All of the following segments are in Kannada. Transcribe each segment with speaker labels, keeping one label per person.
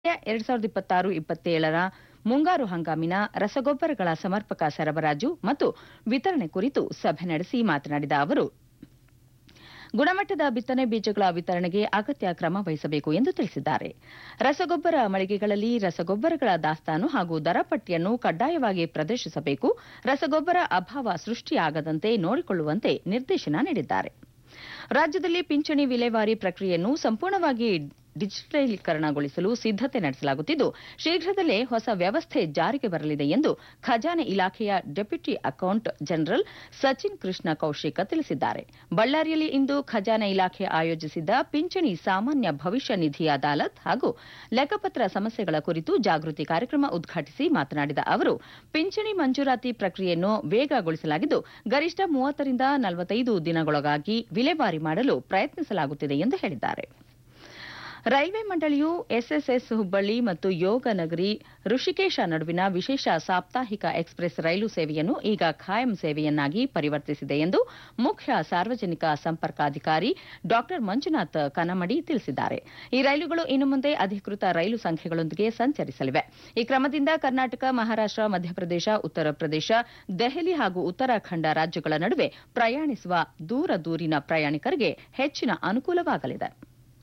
Speaker 1: ಎರಡ್ ಸಾವಿರದ ಇಪ್ಪತ್ತಾರು ಇಪ್ಪತ್ತೇಳರ ಮುಂಗಾರು ಹಂಗಾಮಿನ ರಸಗೊಬ್ಬರಗಳ ಸಮರ್ಪಕ ಸರಬರಾಜು ಮತ್ತು ವಿತರಣೆ ಕುರಿತು ಸಭೆ ನಡೆಸಿ ಮಾತನಾಡಿದ ಅವರು ಗುಣಮಟ್ಟದ ಬಿತ್ತನೆ ಬೀಜಗಳ ವಿತರಣೆಗೆ ಅಗತ್ಯ ಕ್ರಮ ವಹಿಸಬೇಕು ಎಂದು ತಿಳಿಸಿದ್ದಾರೆ ರಸಗೊಬ್ಬರ ಮಳಿಗೆಗಳಲ್ಲಿ ರಸಗೊಬ್ಬರಗಳ ದಾಸ್ತಾನು ಹಾಗೂ ದರ ಪಟ್ಟಿಯನ್ನು ಕಡ್ಡಾಯವಾಗಿ ಪ್ರದರ್ಶಿಸಬೇಕು ರಸಗೊಬ್ಬರ ಅಭಾವ ಸೃಷ್ಟಿಯಾಗದಂತೆ ನೋಡಿಕೊಳ್ಳುವಂತೆ ನಿರ್ದೇಶನ ನೀಡಿದ್ದಾರೆ ರಾಜ್ಯದಲ್ಲಿ ಪಿಂಚಣಿ ವಿಲೇವಾರಿ ಪ್ರಕ್ರಿಯೆಯನ್ನು ಸಂಪೂರ್ಣವಾಗಿ ಡಿಜಿಟಲೀಕರಣಗೊಳಿಸಲು ಸಿದ್ದತೆ ನಡೆಸಲಾಗುತ್ತಿದ್ದು ಶೀಘ್ರದಲ್ಲೇ ಹೊಸ ವ್ಯವಸ್ಥೆ ಜಾರಿಗೆ ಬರಲಿದೆ ಎಂದು ಖಜಾನೆ ಇಲಾಖೆಯ deputy account general Sachin Krishna Kaushika ತಿಳಿಸಿದ್ದಾರೆ ಬಳ್ಳಾರಿಯಲ್ಲಿ ಇಂದು ಖಜಾನೆ ಇಲಾಖೆ ಆಯೋಜಿಸಿದ್ದ ಪಿಂಚಣಿ ಸಾಮಾನ್ಯ ಭವಿಷ್ಯ ನಿಧಿ ಅದಾಲತ್ ಹಾಗೂ ಲೆಕ್ಕಪತ್ರ ಸಮಸ್ಯೆಗಳ ಕುರಿತು ಜಾಗೃತಿ ಕಾರ್ಯಕ್ರಮ ಉದ್ಘಾಟಿಸಿ ಮಾತನಾಡಿದ ಅವರು ಪಿಂಚಣಿ ಮಂಜೂರಾತಿ ಪ್ರಕ್ರಿಯೆಯನ್ನು ವೇಗಗೊಳಿಸಲಾಗಿದ್ದು ಗರಿಷ್ಠ ಮೂವತ್ತರಿಂದ ನಲವತ್ತೈದು ದಿನಗಳೊಳಗಾಗಿ ವಿಲೇವಾರಿ ಮಾಡಲು ಪ್ರಯತ್ನಿಸಲಾಗುತ್ತಿದೆ ಎಂದು ಹೇಳಿದ್ದಾರೆ ರೈಲ್ವೆ ಮಂಡಳಿಯು ಎಸ್ಎಸ್ಎಸ್ ಹುಬ್ಬಳ್ಳಿ ಮತ್ತು ಯೋಗ ನಗರಿ ಋಷಿಕೇಶ ನಡುವಿನ ವಿಶೇಷ ಸಾಪ್ತಾಹಿಕ ಎಕ್ಸ್ಪ್ರೆಸ್ ರೈಲು ಸೇವೆಯನ್ನು ಈಗ ಖಾಯಂ ಸೇವೆಯನ್ನಾಗಿ ಪರಿವರ್ತಿಸಿದೆ ಎಂದು ಮುಖ್ಯ ಸಾರ್ವಜನಿಕ ಸಂಪರ್ಕಾಧಿಕಾರಿ ಡಾ ಮಂಜುನಾಥ್ ಕನಮಡಿ ತಿಳಿಸಿದ್ದಾರೆ ಈ ರೈಲುಗಳು ಇನ್ನು ಮುಂದೆ ಅಧಿಕೃತ ರೈಲು ಸಂಖ್ಯೆಗಳೊಂದಿಗೆ ಸಂಚರಿಸಲಿವೆ ಈ ಕ್ರಮದಿಂದ ಕರ್ನಾಟಕ ಮಹಾರಾಷ್ಟ ಮಧ್ಯಪ್ರದೇಶ ಉತ್ತರ ಪ್ರದೇಶ ದೆಹಲಿ ಹಾಗೂ ಉತ್ತರಾಖಂಡ ರಾಜ್ಯಗಳ ನಡುವೆ ಪ್ರಯಾಣಿಸುವ ದೂರ ದೂರಿನ ಪ್ರಯಾಣಿಕರಿಗೆ ಹೆಚ್ಚಿನ ಅನುಕೂಲವಾಗಲಿದೆ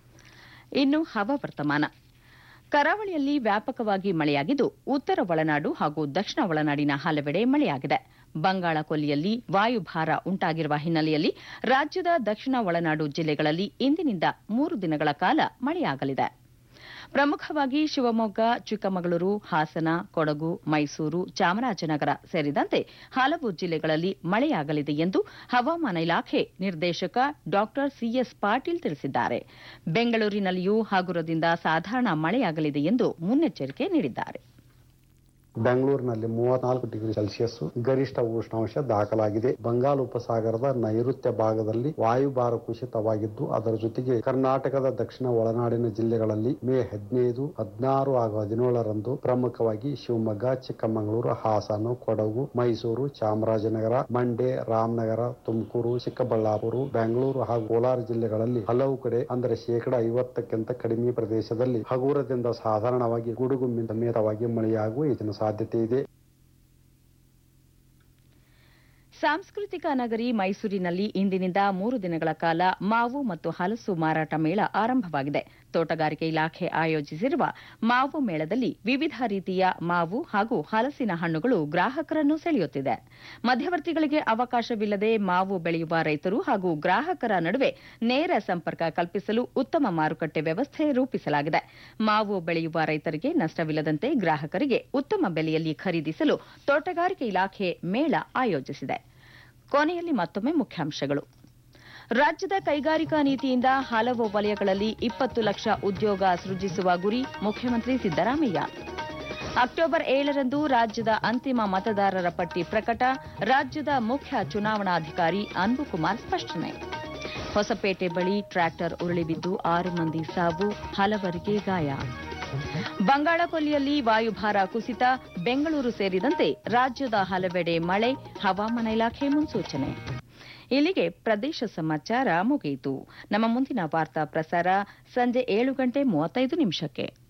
Speaker 1: ಇನ್ನು ಹವಾವರ್ತಮಾನ ಕರಾವಳಿಯಲ್ಲಿ ವ್ಯಾಪಕವಾಗಿ ಮಳೆಯಾಗಿದ್ದು ಉತ್ತರ ಒಳನಾಡು ಹಾಗೂ ದಕ್ಷಿಣ ಒಳನಾಡಿನ ಹಲವೆಡೆ ಮಳೆಯಾಗಿದೆ ಬಂಗಾಳ ಕೊಲ್ಲಿಯಲ್ಲಿ ವಾಯುಭಾರ ಉಂಟಾಗಿರುವ ಹಿನ್ನೆಲೆಯಲ್ಲಿ ರಾಜ್ಯದ ದಕ್ಷಿಣ ಒಳನಾಡು ಜಿಲ್ಲೆಗಳಲ್ಲಿ ಇಂದಿನಿಂದ ಮೂರು ದಿನಗಳ ಕಾಲ ಮಳೆಯಾಗಲಿದೆ ಪ್ರಮುಖವಾಗಿ ಶಿವಮೊಗ್ಗ ಚಿಕ್ಕಮಗಳೂರು ಹಾಸನ ಕೊಡಗು ಮೈಸೂರು ಚಾಮರಾಜನಗರ ಸೇರಿದಂತೆ ಹಲವು ಜಿಲ್ಲೆಗಳಲ್ಲಿ ಮಳೆಯಾಗಲಿದೆ ಎಂದು ಹವಾಮಾನ ಇಲಾಖೆ ನಿರ್ದೇಶಕ ಡಾ ಸಿಎಸ್ ಪಾಟೀಲ್ ತಿಳಿಸಿದ್ದಾರೆ ಬೆಂಗಳೂರಿನಲ್ಲಿಯೂ ಹಗುರದಿಂದ ಸಾಧಾರಣ ಮಳೆಯಾಗಲಿದೆ ಎಂದು ಮುನ್ನೆಚ್ಚರಿಕೆ ನೀಡಿದ್ದಾರೆ
Speaker 2: ಬೆಂಗಳೂರಿನಲ್ಲಿ ಮೂವತ್ನಾಲ್ಕು ಡಿಗ್ರಿ ಸೆಲ್ಸಿಯಸ್ ಗರಿಷ್ಠ ಉಷ್ಣಾಂಶ ದಾಖಲಾಗಿದೆ ಬಂಗಾಳ ಉಪಸಾಗರದ ನೈಋತ್ಯ ಭಾಗದಲ್ಲಿ ವಾಯುಭಾರ ಕುಸಿತವಾಗಿದ್ದು ಅದರ ಜೊತೆಗೆ ಕರ್ನಾಟಕದ ದಕ್ಷಿಣ ಒಳನಾಡಿನ ಜಿಲ್ಲೆಗಳಲ್ಲಿ ಮೇ ಹದಿನೈದು ಹದಿನಾರು ಹಾಗೂ ಹದಿನೇಳರಂದು ಪ್ರಮುಖವಾಗಿ ಶಿವಮೊಗ್ಗ ಚಿಕ್ಕಮಗಳೂರು ಹಾಸನ ಕೊಡಗು ಮೈಸೂರು ಚಾಮರಾಜನಗರ ಮಂಡ್ಯ ರಾಮನಗರ ತುಮಕೂರು ಚಿಕ್ಕಬಳ್ಳಾಪುರ ಬೆಂಗಳೂರು ಹಾಗೂ ಕೋಲಾರ ಜಿಲ್ಲೆಗಳಲ್ಲಿ ಹಲವು ಕಡೆ ಅಂದರೆ ಶೇಕಡ ಐವತ್ತಕ್ಕಿಂತ ಕಡಿಮೆ ಪ್ರದೇಶದಲ್ಲಿ ಹಗುರದಿಂದ ಸಾಧಾರಣವಾಗಿ ಗುಡುಗು ಸಮೇತವಾಗಿ ಮಳೆಯಾಗುವ ಹೆಚ್ಚಿನ ಸಾಧ್ಯತೆ ಇದೆ
Speaker 1: ಸಾಂಸ್ಕೃತಿಕ ನಗರಿ ಮೈಸೂರಿನಲ್ಲಿ ಇಂದಿನಿಂದ ಮೂರು ದಿನಗಳ ಕಾಲ ಮಾವು ಮತ್ತು ಹಲಸು ಮಾರಾಟ ಮೇಳ ಆರಂಭವಾಗಿದೆ ತೋಟಗಾರಿಕೆ ಇಲಾಖೆ ಆಯೋಜಿಸಿರುವ ಮಾವು ಮೇಳದಲ್ಲಿ ವಿವಿಧ ರೀತಿಯ ಮಾವು ಹಾಗೂ ಹಲಸಿನ ಹಣ್ಣುಗಳು ಗ್ರಾಹಕರನ್ನು ಸೆಳೆಯುತ್ತಿದೆ ಮಧ್ಯವರ್ತಿಗಳಿಗೆ ಅವಕಾಶವಿಲ್ಲದೆ ಮಾವು ಬೆಳೆಯುವ ರೈತರು ಹಾಗೂ ಗ್ರಾಹಕರ ನಡುವೆ ನೇರ ಸಂಪರ್ಕ ಕಲ್ಪಿಸಲು ಉತ್ತಮ ಮಾರುಕಟ್ಟೆ ವ್ಯವಸ್ಥೆ ರೂಪಿಸಲಾಗಿದೆ ಮಾವು ಬೆಳೆಯುವ ರೈತರಿಗೆ ನಷ್ಟವಿಲ್ಲದಂತೆ ಗ್ರಾಹಕರಿಗೆ ಉತ್ತಮ ಬೆಲೆಯಲ್ಲಿ ಖರೀದಿಸಲು ತೋಟಗಾರಿಕೆ ಇಲಾಖೆ ಮೇಳ ಆಯೋಜಿಸಿದೆ ಕೊನೆಯಲ್ಲಿ ಮತ್ತೊಮ್ಮೆ ಮುಖ್ಯಾಂಶಗಳು ರಾಜ್ಯದ ಕೈಗಾರಿಕಾ ನೀತಿಯಿಂದ ಹಲವು ವಲಯಗಳಲ್ಲಿ ಇಪ್ಪತ್ತು ಲಕ್ಷ ಉದ್ಯೋಗ ಸೃಜಿಸುವ ಗುರಿ ಮುಖ್ಯಮಂತ್ರಿ ಸಿದ್ದರಾಮಯ್ಯ ಅಕ್ಟೋಬರ್ ಏಳರಂದು ರಾಜ್ಯದ ಅಂತಿಮ ಮತದಾರರ ಪಟ್ಟಿ ಪ್ರಕಟ ರಾಜ್ಯದ ಮುಖ್ಯ ಚುನಾವಣಾಧಿಕಾರಿ ಅನ್ಬುಕುಮಾರ್ ಸ್ಪಷ್ಟನೆ ಹೊಸಪೇಟೆ ಬಳಿ ಟ್ರ್ಯಾಕ್ಟರ್ ಉರುಳಿ ಬಿದ್ದು ಆರು ಮಂದಿ ಸಾವು ಹಲವರಿಗೆ ಗಾಯ ಬಂಗಾಳ ಕೊಲ್ಲಿಯಲ್ಲಿ ವಾಯುಭಾರ ಕುಸಿತ ಬೆಂಗಳೂರು ಸೇರಿದಂತೆ ರಾಜ್ಯದ ಹಲವೆಡೆ ಮಳೆ ಹವಾಮಾನ ಇಲಾಖೆ ಮುನ್ಸೂಚನೆ ಇಲ್ಲಿಗೆ ಪ್ರದೇಶ ಸಮಾಚಾರ ಮುಗಿಯಿತು ನಮ್ಮ ಮುಂದಿನ ವಾರ್ತಾ ಪ್ರಸಾರ ಸಂಜೆ ಏಳು ಗಂಟೆ ಮೂವತ್ತೈದು ನಿಮಿಷಕ್ಕೆ